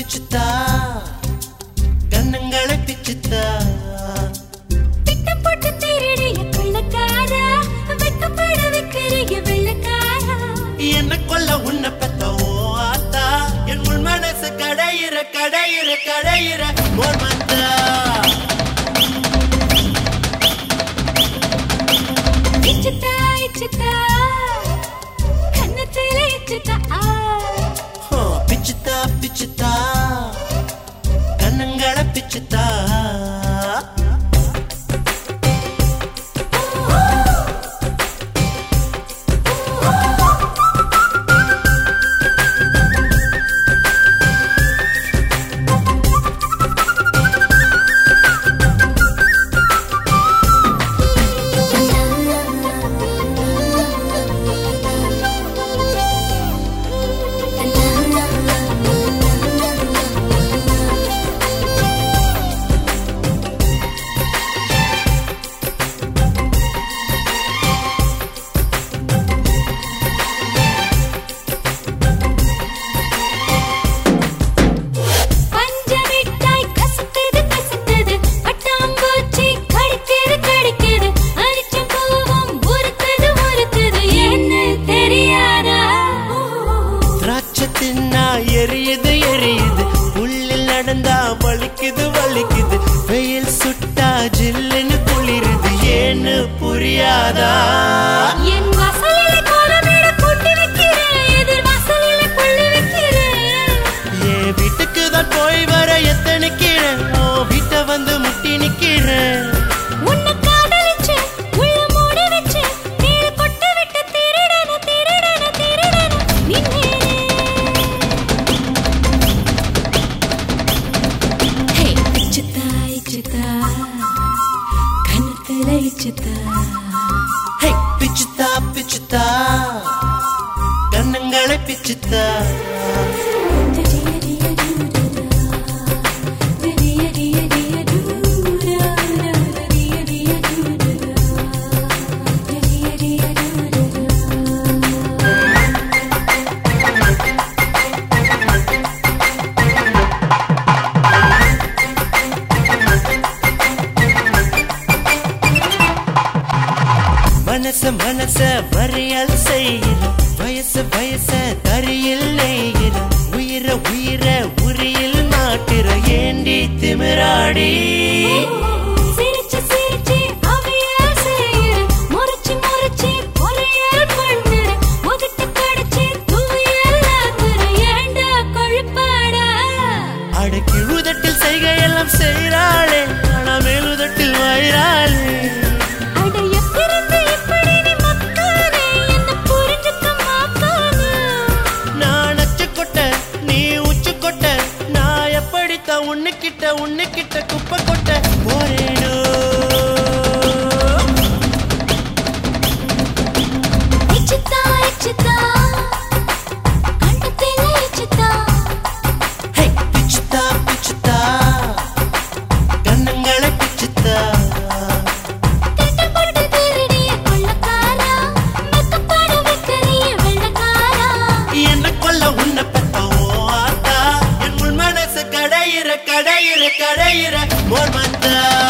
பிச்சுத்தா கண்ணங்களை பிச்சுத்தா திட்டம் போட்டு திருடிய கொள்ளக்காரா வெக்கப்பட வைக்கிறிய வெள்ளக்காரா என்ன கொல்ல உன்னை பெத்த ஓ ஆத்தா என் உள் மனசு கடையிற கடையிற கடையிற ஓர் மந்தா இச்சுத்தா இச்சுத்தா கண்ணத்தில இச்சுத்தா ஆ ஹோ, பிச்சுத்தா பிச்சுத்தா கண்ணங்களை பிச்சுத்தா பஞ்சமிட்டாய் கசக்குது கசக்குது பட்டாம்பூச்சி கடிக்குது கடிக்குது அரிச்சம் பூவும் உருக்குது உருக்குது என்ன தெரியாதா திராட்சை தின்னா எரியுது எரியுது உள்ளில் நடந்தா வலிக்குது வலிக்குது வெயில் சுட்டா ஜில்லுன்னு குளிருது ஏன்னு புரியாதா என் வாசலில கோலமிட கூட்டி வைக்கிறேன் எதிர் வாசலில புள்ளி வைக்கிறேன் என் வீட்டுக்கு தான் போய் வர எத்தனைக்கிறேன் ஓ வீட்டை வந்து முட்டி நிக்கிறேன் உன்னை காதலிச்சு உள்ள மூடி வச்சு நீர் கொட்டு விட்டு திருடன திருடன திருடன நின்னேனே ஹே இச்சுத்தா இச்சுத்தா கண்ணத்துல இச்சுத்தா ஹே பிச்சுத்தா பிச்சுத்தா கண்ணங்களை பிச்சுத்தா மனச மனச மறியல் செய்கிற வயசு வயச தரியில் நெய்கிற உயிர உயிர உரியில் மாட்டுற ஏண்டி திமிராடி சிரிச்சு சிரிச்சு அவையால் செய்யுற முறைச்சு முறைச்சு பொறையால் பண்ணுற முகத்தை கடிச்சு தூயல் ஆக்குற ஏண்டா கொழுப்பாடா அடக்கி உதட்டில் செய்கையெல்லாம் செய்கிறாளே ஆனா மேலுதட்டில் வயிறாளே அட எப்பிருந்து இப்படி நீ மக்கானே என்ன புரிஞ்சுக்க மாட்டானே நான் அச்சு கொட்ட நீ உச்சு கொட்ட நான் எப்படித்தான் உன்னுக்கிட்ட உன்னுக்கிட்ட குப்பை கொட்ட போறேனோ இச்சுத்தா இச்சுத்தா கண்ணத்தில இச்சுத்தா ஹே பிச்சுத்தா பிச்சுத்தா கண்ணங்களை பிச்சுத்தா திட்டம் போட்டு திருடிய கொள்ளக்காரா மெக்கப்பட வைக்கிறிய வெள்ளக்காரா என்ன கொல்ல உன்னை பெத்த ஓ ஆத்தா என் உள் மனசு கடையிற கடையிற கடையிற மோர் மந்தா